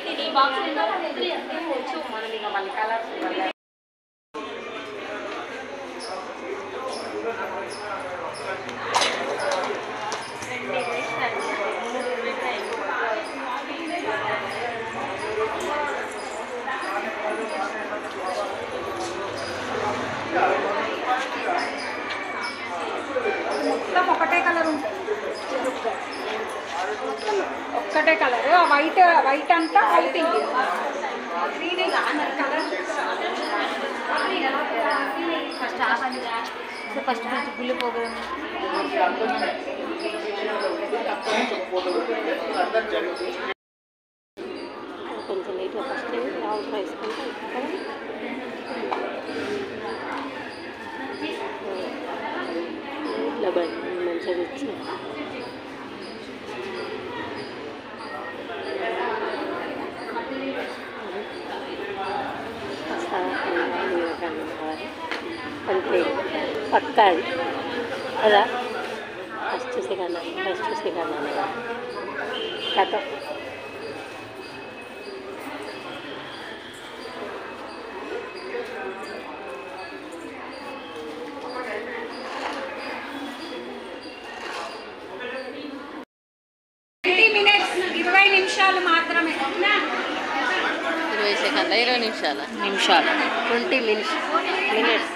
ఈ బాక్స్ తీయచ్చు మనం ఇక మళ్ళీ కలర్స్ మళ్ళీ మొత్తం ఒకటే కలర్ ఉంటుంది ఒక్కటే కలర్ ఆ వైట్ వైట్ అంతా పైపింగ్ ఫస్ట్ ఫస్ట్ ఫస్ట్ గుళ్ళు పోగడం కొంచెం లేట్గా ఫస్ట్ రౌండ్ వేసుకుంటే ఇట్లా బండి మంచిగా ఇచ్చి అంతే పక్కా అది కదా ఫస్ట్ సెకండ్ ఫస్ట్ సెకండ్ అనగా కథ ట్వంటీ మినిట్స్ ఇరవై నిమిషాలు మాత్రమే ఇరవై సెకండ్ ఇరవై నిమిషాల నిమిషాలు ట్వంటీ మినిట్స్ మినిట్స్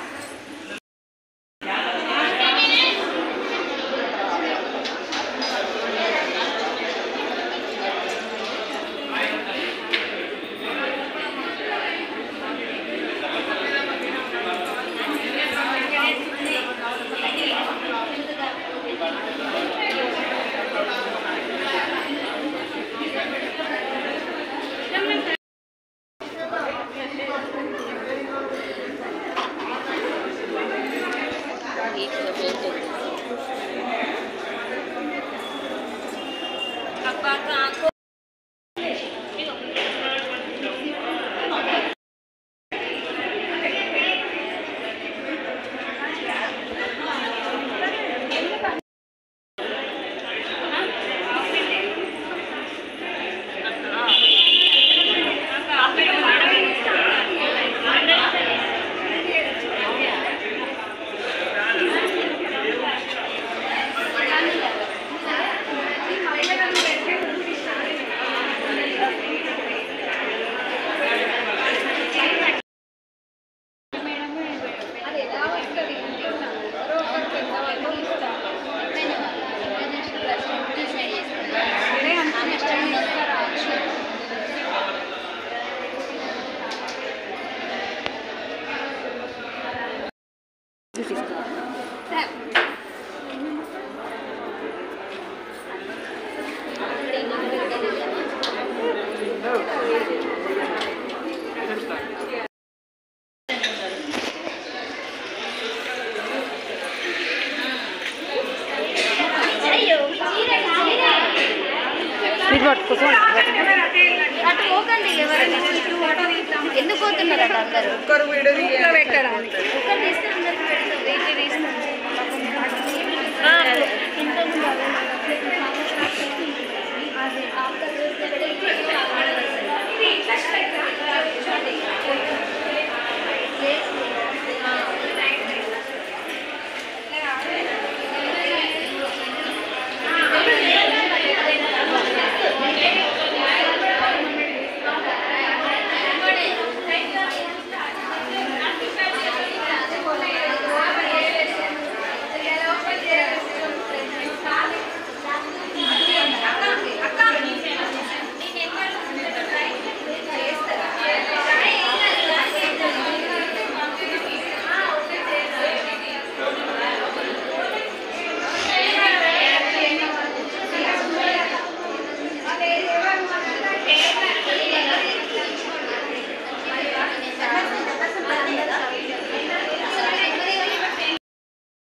ఇది పట్టుకోసం అటు పోకండి ఎవరైనా ఎందుకు పోతున్నారు అటు అందరూ పెట్టడానికి ఒక్కరు తీస్తే అందరికి పెడతాం వెయిట్ తీస్తాం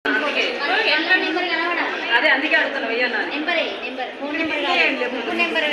అదే అందుకే అడుగుతాను వెయ్యన్నా నెంబర్ నెంబర్ ఫోన్ నెంబర్ కాదు ఫోన్ నెంబర్